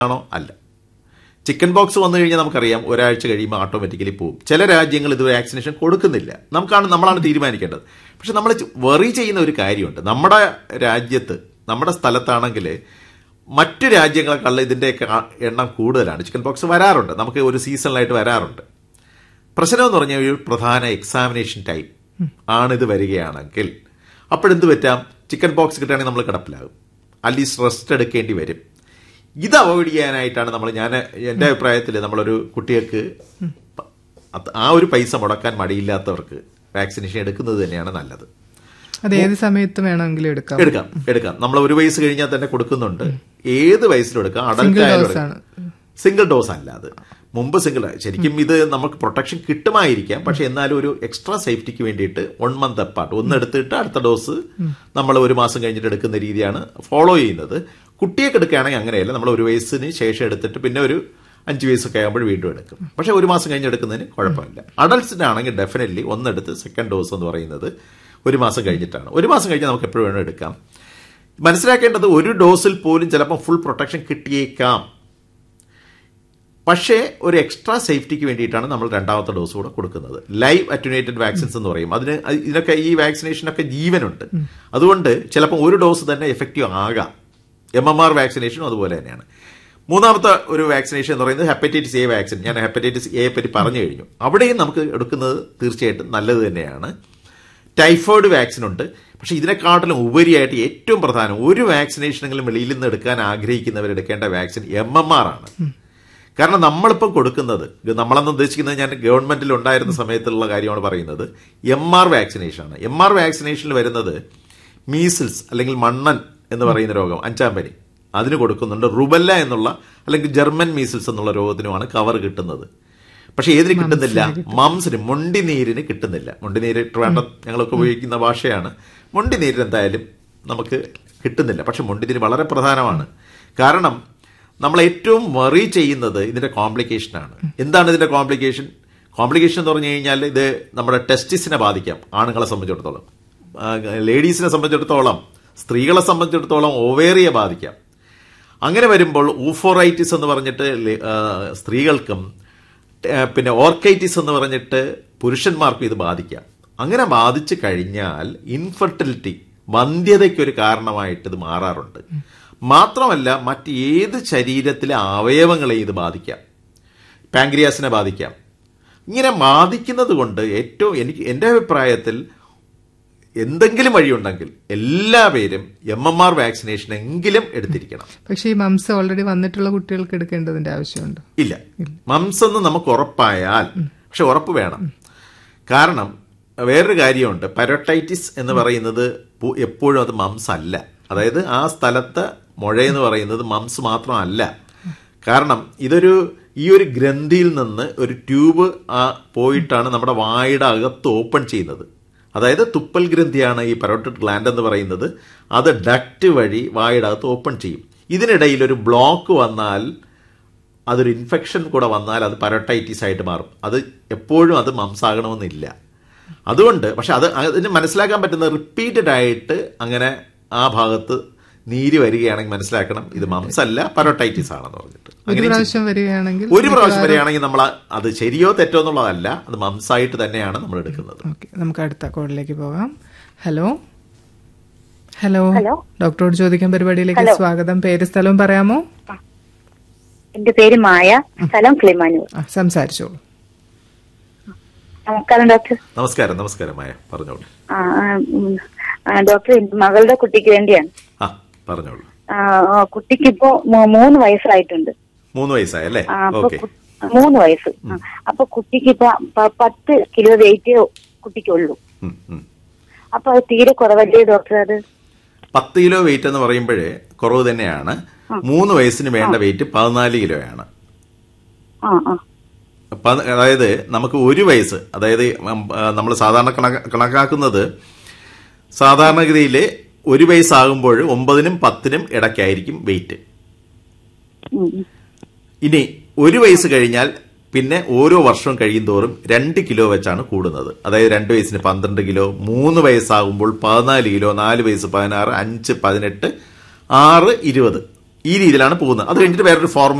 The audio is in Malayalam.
ആണോ അല്ല ചിക്കൻ ബോക്സ് വന്നു കഴിഞ്ഞാൽ നമുക്കറിയാം ഒരാഴ്ച കഴിയുമ്പോൾ ഓട്ടോമാറ്റിക്കലി പോകും ചില രാജ്യങ്ങൾ ഇത് വാക്സിനേഷൻ കൊടുക്കുന്നില്ല നമുക്കാണ് നമ്മളാണ് തീരുമാനിക്കേണ്ടത് പക്ഷെ നമ്മൾ വെറി ചെയ്യുന്ന ഒരു കാര്യമുണ്ട് നമ്മുടെ രാജ്യത്ത് നമ്മുടെ സ്ഥലത്താണെങ്കിൽ മറ്റു രാജ്യങ്ങളെക്കാൾ ഇതിൻ്റെയൊക്കെ ആ- എണ്ണം കൂടുതലാണ് ചിക്കൻ ബോക്സ് വരാറുണ്ട് നമുക്ക് ഒരു സീസണിലായിട്ട് വരാറുണ്ട് പ്രശ്നം എന്ന് പറഞ്ഞാൽ ഒരു പ്രധാന എക്സാമിനേഷൻ ടൈം ആണ് ഇത് വരികയാണെങ്കിൽ അപ്പോഴെന്ത് പറ്റാം ചിക്കൻ ബോക്സ് കിട്ടുകയാണെങ്കിൽ നമ്മൾ കിടപ്പിലാകും അറ്റ്ലീസ്റ്റ് റെസ്റ്റ് എടുക്കേണ്ടി വരും ഇത് അവോയ്ഡ് ചെയ്യാനായിട്ടാണ് നമ്മൾ ഞാൻ എൻ്റെ അഭിപ്രായത്തിൽ നമ്മളൊരു കുട്ടികൾക്ക് പ- അത് ആ ഒരു പൈസ മുടക്കാൻ മടിയില്ലാത്തവർക്ക് വാക്സിനേഷൻ എടുക്കുന്നത് തന്നെയാണ് നല്ലത് അത് ഏത് സമയത്ത് വേണമെങ്കിലും എടുക്കാം എടുക്കാം എടുക്കാം നമ്മൾ ഒരു വയസ്സ് കഴിഞ്ഞാൽ തന്നെ കൊടുക്കുന്നുണ്ട് ഏത് വയസ്സിലും എടുക്കാം അഡൽട്ട് Single ആയാലും dose എടുക്കാം. സിംഗിൾ ഡോസ് അല്ല അത് മുമ്പ് സിംഗിൾ ശരിക്കും ഇത് നമുക്ക് പ്രൊട്ടക്ഷൻ കിട്ടുമായിരിക്കാം പക്ഷെ എന്നാലും ഒരു എക്സ്ട്രാ സേഫ്റ്റിക്ക് വേണ്ടിയിട്ട് വൺ മന്ത് അപ്പാർട്ട് ഒന്ന് എടുത്തിട്ട് അടുത്ത ഡോസ് നമ്മൾ ഒരു മാസം കഴിഞ്ഞിട്ട് എടുക്കുന്ന രീതിയാണ് ഫോളോ ചെയ്യുന്നത് കുട്ടിയൊക്കെ എടുക്കുകയാണെങ്കിൽ അങ്ങനെയല്ല നമ്മൾ ഒരു വയസ്സിന് ശേഷം എടുത്തിട്ട് പിന്നെ ഒരു അഞ്ച് വയസ്സൊക്കെ ആകുമ്പോൾ വീണ്ടും എടുക്കും പക്ഷെ ഒരു മാസം കഴിഞ്ഞ് എടുക്കുന്നതിന് കുഴപ്പമില്ല അഡൽട്സിനാണെങ്കിൽ ഡെഫിനറ്റ്ലി ഒന്നെടുത്ത് സെക്കൻഡ് ഡോസ് എന്ന് പറയുന്നത് ഒരു മാസം കഴിഞ്ഞിട്ടാണ് ഒരു മാസം കഴിഞ്ഞ് നമുക്ക് എപ്പോഴും വേണം എടുക്കാം മനസ്സിലാക്കേണ്ടത് ഒരു ഡോസിൽ പോലും ചിലപ്പോൾ ഫുൾ പ്രൊട്ടക്ഷൻ കിട്ടിയേക്കാം പക്ഷേ ഒരു എക്സ്ട്രാ സേഫ്റ്റിക്ക് വേണ്ടിയിട്ടാണ് നമ്മൾ രണ്ടാമത്തെ ഡോസ് കൂടെ കൊടുക്കുന്നത് ലൈവ് അറ്റുനേറ്റഡ് വാക്സിൻസ് എന്ന് പറയും അതിന് അത് ഇതിനൊക്കെ ഈ വാക്സിനേഷനൊക്കെ ജീവനുണ്ട് അതുകൊണ്ട് ചിലപ്പോൾ ഒരു ഡോസ് തന്നെ എഫക്റ്റീവ് ആകാം എം എം ആർ വാക്സിനേഷനും അതുപോലെ തന്നെയാണ് മൂന്നാമത്തെ ഒരു വാക്സിനേഷൻ എന്ന് പറയുന്നത് ഹെപ്പറ്റൈറ്റിസ് എ വാക്സിൻ ഞാൻ ഹെപ്പറ്റൈറ്റിസ് എയെ പറ്റി പറഞ്ഞു കഴിഞ്ഞു അവിടെയും നമുക്ക് എടുക്കുന്നത് തീർച്ചയായിട്ടും നല്ലത് തന്നെയാണ് ടൈഫോയിഡ് വാക്സിൻ ഉണ്ട് പക്ഷേ ഇതിനെക്കാട്ടിലും ഉപരിയായിട്ട് ഏറ്റവും പ്രധാനം ഒരു വാക്സിനേഷനെങ്കിലും വെളിയിൽ നിന്ന് എടുക്കാൻ ആഗ്രഹിക്കുന്നവർ എടുക്കേണ്ട വാക്സിൻ എം എം ആർ ആണ് കാരണം നമ്മളിപ്പം കൊടുക്കുന്നത് ഇത് നമ്മളെന്ന് ഉദ്ദേശിക്കുന്നത് ഞാൻ ഗവൺമെന്റിൽ ഉണ്ടായിരുന്ന സമയത്തുള്ള കാര്യമാണ് പറയുന്നത് എം ആർ വാക്സിനേഷൻ ആണ് എം ആർ വാക്സിനേഷനിൽ വരുന്നത് മീസിൽസ് അല്ലെങ്കിൽ മണ്ണൻ എന്ന് പറയുന്ന രോഗം അഞ്ചാം പനി അതിന് കൊടുക്കുന്നുണ്ട് റുബല്ല എന്നുള്ള അല്ലെങ്കിൽ ജർമ്മൻ മീസിൽസ് എന്നുള്ള രോഗത്തിനുമാണ് കവർ കിട്ടുന്നത് പക്ഷെ ഏതിന് കിട്ടുന്നില്ല മംസിന് മൊണ്ടിനീരിന് കിട്ടുന്നില്ല മൊണ്ടിനീര് ട്രിവാൻഡ്രം ഞങ്ങളൊക്കെ ഉപയോഗിക്കുന്ന ഭാഷയാണ് മൊണ്ടിനീരിന് എന്തായാലും നമുക്ക് കിട്ടുന്നില്ല പക്ഷെ മൊണ്ടിനീര് വളരെ പ്രധാനമാണ് കാരണം നമ്മൾ ഏറ്റവും വറി ചെയ്യുന്നത് ഇതിന്റെ കോംപ്ലിക്കേഷനാണ് എന്താണ് ഇതിന്റെ കോംപ്ലിക്കേഷൻ കോംപ്ലിക്കേഷൻ എന്ന് പറഞ്ഞു കഴിഞ്ഞാൽ ഇത് നമ്മുടെ ടെസ്റ്റിസിനെ ബാധിക്കാം ആണുങ്ങളെ സംബന്ധിച്ചിടത്തോളം ആ, ലേഡീസിനെ സംബന്ധിച്ചിടത്തോളം സ്ത്രീകളെ സംബന്ധിച്ചിടത്തോളം ഓവേറിയെ ബാധിക്കാം അങ്ങനെ വരുമ്പോൾ ഊഫോറൈറ്റിസ് എന്ന് പറഞ്ഞിട്ട് ലേ- ആ, സ്ത്രീകൾക്കും ആ, പിന്നെ ഓർക്കൈറ്റിസ് എന്ന് പറഞ്ഞിട്ട് പുരുഷന്മാർക്കും ഇത് ബാധിക്കാം അങ്ങനെ ബാധിച്ചു കഴിഞ്ഞാൽ ഇൻഫെർട്ടിലിറ്റി വന്ധ്യതയ്ക്കൊരു കാരണമായിട്ട് ഇത് മാറാറുണ്ട് മാത്രമല്ല മറ്റ് ഏത് ശരീരത്തിലെ അവയവങ്ങളെയും ഇത് ബാധിക്കാം പാങ്ക്രിയാസിനെ ബാധിക്കാം ഇങ്ങനെ ബാധിക്കുന്നത് കൊണ്ട് ഏറ്റവും എനിക്ക് എൻ്റെ അഭിപ്രായത്തിൽ എന്തെങ്കിലും വഴിയുണ്ടെങ്കിൽ എല്ലാവരും എം എം ആർ വാക്സിനേഷൻ എങ്കിലും എടുത്തിരിക്കണം പക്ഷെ ഈ മംസ് ഓൾറെഡി വന്നിട്ടുള്ള കുട്ടികൾക്ക് എടുക്കേണ്ടതിന്റെ ആവശ്യമുണ്ട് ഇല്ല മംസ് എന്ന് നമുക്ക് ഉറപ്പായാൽ പക്ഷെ ഉറപ്പ് വേണം കാരണം വേറൊരു കാര്യമുണ്ട് പരോട്ടൈറ്റിസ് എന്ന് പറയുന്നത് പു- എപ്പോഴും അത് മംസ് അല്ല അതായത് ആ സ്ഥലത്തെ മുഴയെന്ന് പറയുന്നത് മംസ് മാത്രമല്ല കാരണം ഇതൊരു ഈ ഒരു ഗ്രന്ഥിയിൽ നിന്ന് ഒരു ട്യൂബ് ആ പോയിട്ടാണ് നമ്മുടെ വായുടെ അകത്ത് ഓപ്പൺ ചെയ്യുന്നത് അതായത് തുപ്പൽ ഗ്രന്ഥിയാണ് ഈ പരോട്ടിഡ് ഗ്ലാൻഡ് എന്ന് പറയുന്നത് അത് ഡക്റ്റ് വഴി വായുടെ അകത്ത് ഓപ്പൺ ചെയ്യും ഇതിനിടയിൽ ഒരു ബ്ലോക്ക് വന്നാൽ അതൊരു ഇൻഫെക്ഷൻ കൂടെ വന്നാൽ അത് പരട്ടൈറ്റിസ് ആയിട്ട് മാറും അത് എപ്പോഴും അത് മംസാകണമെന്നില്ല അതുകൊണ്ട് പക്ഷെ അത് അതിന് മനസ്സിലാക്കാൻ പറ്റുന്ന റിപ്പീറ്റഡ് ആയിട്ട് അങ്ങനെ ആ ഭാഗത്ത് നീര് വരികയാണെങ്കിൽ മനസ്സിലാക്കണം ഇത് മംസ് അല്ല പരോട്ടൈറ്റിസ് ആണെന്ന് പറഞ്ഞിട്ട് ഒരു അങ്ങനെ പ്രാവശ്യം വരികയാണെങ്കിൽ ഒരു പ്രാവശ്യം വരികയാണെങ്കിൽ നമ്മൾ അത് ശരിയോ തെറ്റോ എന്നുള്ളതല്ല അത് മംസായിട്ട് തന്നെയാണ് നമ്മൾ എടുക്കുന്നത് ഓക്കെ നമുക്ക് അടുത്ത കോളിലേക്ക് പോകാം ഹലോ ഹലോ ഹലോ. ഡോക്ടറോട് ചോദിക്കാൻ പരിപാടിയിലേക്ക് ഹലോ. സ്വാഗതം പേര് സ്ഥലവും പറയാമോ എന്റെ പേര് മായ സ്ഥലം കിളിമാനൂർ ആ, സംസാരിച്ചോളൂ നമസ്കാരം ഡോക്ടർ നമസ്കാരം നമസ്കാരം മായ പറഞ്ഞോളൂ ആ, ആ, ഉം, ആ, ഡോക്ടർ എന്റെ മകളുടെ കുട്ടിക്ക് വേണ്ടിയാണ് ആ പറഞ്ഞോളൂ ആ, ആ, കുട്ടിക്ക് ഇപ്പോ മൂ- മൂന്ന് വയസ്സായിട്ടുണ്ട് മൂന്ന് വയസ്സായല്ലേ ആ, അപ്പൊ ഓക്കെ കു- മൂന്ന് വയസ്സ് ആ, അപ്പൊ കുട്ടിക്ക് ഇപ്പൊ പ- പത്ത് കിലോ വെയിറ്റ് കുട്ടിക്കുള്ളൂ അപ്പൊ അത് തീരെ കുറവല്ലേ ഡോക്ടർ അത് പത്ത് കിലോ വെയിറ്റ് എന്ന് പറയുമ്പോഴേ കുറവ് തന്നെയാണ് മൂന്ന് വയസ്സിന് വേണ്ട വെയിറ്റ് പതിനാല് കിലോയാണ് ആ ആ പ- അതായത് നമുക്ക് ഒരു വയസ്സ് അതായത് നമ്മൾ സാധാരണ കണക്ക് കണക്കാക്കുന്നത് സാധാരണഗതിയിൽ ഒരു വയസ്സാകുമ്പോൾ ഒമ്പതിനും പത്തിനും ഇടയ്ക്കായിരിക്കും വെയിറ്റ് ഉം, ഉം. ഇനി ഒരു വയസ്സ് കഴിഞ്ഞാൽ പിന്നെ ഓരോ വർഷവും കഴിയും തോറും രണ്ട് കിലോ വെച്ചാണ് കൂടുന്നത് അതായത് രണ്ട് വയസ്സിന് പന്ത്രണ്ട് കിലോ മൂന്ന് വയസ്സാകുമ്പോൾ പതിനാല് കിലോ നാല് വയസ്സ് പതിനാറ് അഞ്ച് പതിനെട്ട് ആറ് ഇരുപത് ഈ രീതിയിലാണ് പോകുന്നത് അത് കഴിഞ്ഞിട്ട് വേറൊരു ഫോർമുല